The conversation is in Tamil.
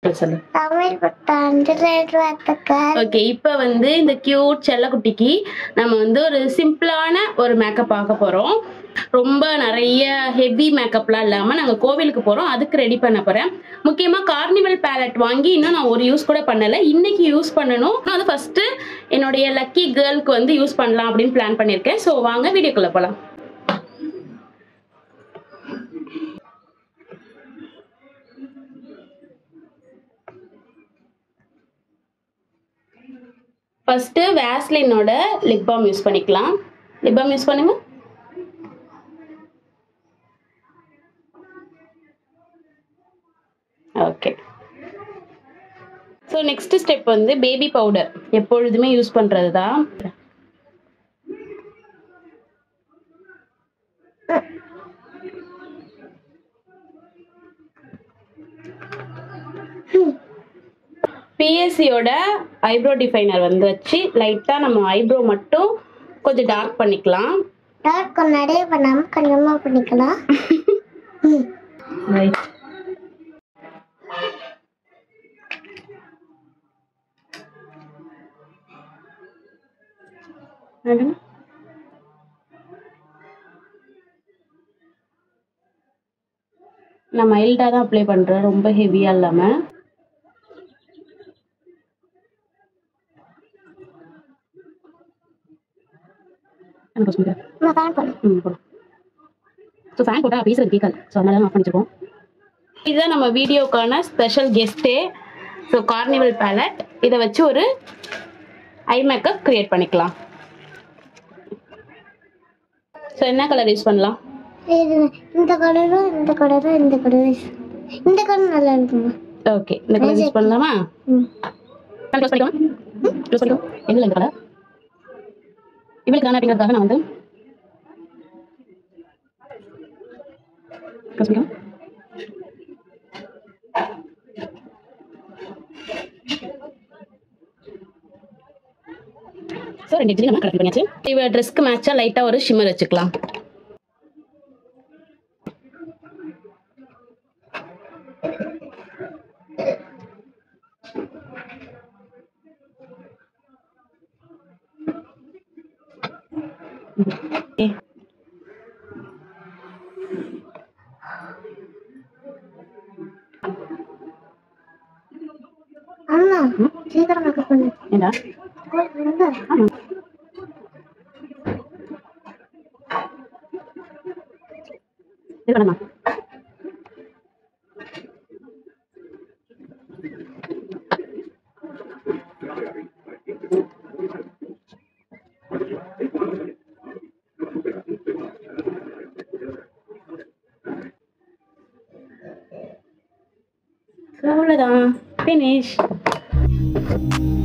சொல்லு தமிழ் புத்தாண்டு ரெண்டு வாழ்த்துக்கள் ஓகே இப்போ வந்து இந்த கியூட் செல்லக்குட்டிக்கு நம்ம வந்து ஒரு சிம்பிளான ஒரு மேக்கப் பார்க்க போகிறோம் ரொம்ப நிறைய ஹெவி மேக்கப்லாம் இல்லாமல் நாங்கள் கோவிலுக்கு போகிறோம் அதுக்கு ரெடி பண்ண போகிறேன் முக்கியமாக கார்னிவல் பேலட் வாங்கி இன்னும் நான் ஒரு யூஸ் கூட பண்ணலை இன்னைக்கு யூஸ் பண்ணணும் நான் அது ஃபஸ்ட்டு என்னுடைய லக்கி கேர்ளுக்கு வந்து யூஸ் பண்ணலாம் அப்படின்னு பிளான் பண்ணியிருக்கேன் ஸோ வாங்க வீடியோக்குள்ளே போகலாம் ஃபஸ்ட்டு வேஸ்லினோட லிப் பாம் யூஸ் பண்ணிக்கலாம் லிப் பாம் யூஸ் பண்ணுங்க ஓகே ஸோ நெக்ஸ்ட் ஸ்டெப் வந்து பேபி பவுடர் எப்பொழுதுமே யூஸ் பண்ணுறது தான் பிஎஸ்சியோட ஐப்ரோ டிஃபைனர் வந்து வச்சு லைட்டாக நம்ம ஐப்ரோ மட்டும் கொஞ்சம் டார்க் பண்ணிக்கலாம் டார்க் நிறைய பண்ணாம கொஞ்சமா பண்ணிக்கலாம் ரைட் நான் மைல்டாக தான் அப்ளை பண்ணுறேன் ரொம்ப ஹெவியாக இல்லாமல் எனக்கு சொல்லுங்கள் நான் ஃபேன் பண்ணு ம் போடும் ஸோ ஃபேன் போட்டால் பேசுறது கேட்காது ஸோ அதனால தான் ஆஃப் பண்ணிச்சிருக்கோம் இதுதான் நம்ம வீடியோக்கான ஸ்பெஷல் கெஸ்ட்டே ஸோ கார்னிவல் பேலட் இதை வச்சு ஒரு ஐ மேக்கப் க்ரியேட் பண்ணிக்கலாம் ஸோ என்ன கலர் யூஸ் பண்ணலாம் இது இந்த கலரும் இந்த கலரும் இந்த கலரும் இந்த கலர் நல்லா இருக்குமா ஓகே இந்த கலர் யூஸ் பண்ணலாமா ம் க்ளோஸ் பண்ணிக்கலாம் க்ளோஸ் பண்ணிக்கலாம் என்ன இந்த கலர் இவளுக்கு தானே அப்படிங்கிறதுக்காக நான் வந்து க்ளோஸ் பண்ணிக்கலாம் ஸோ ரெண்டு இட்லி நம்ம கலெக்ட் பண்ணியாச்சு இவ ட்ரெஸ்க்கு மேட்சாக லைட்டாக ஒரு ஷிம்மர் வச்சுக்கலாம் Okay. அம்மா சீக்கிரம் மேக்கப் பண்ணு ஏண்டா கோல் பண்ணுங்க ஆமாம் இது வேணாமா அவ்வளோதான் ஃபினிஷ்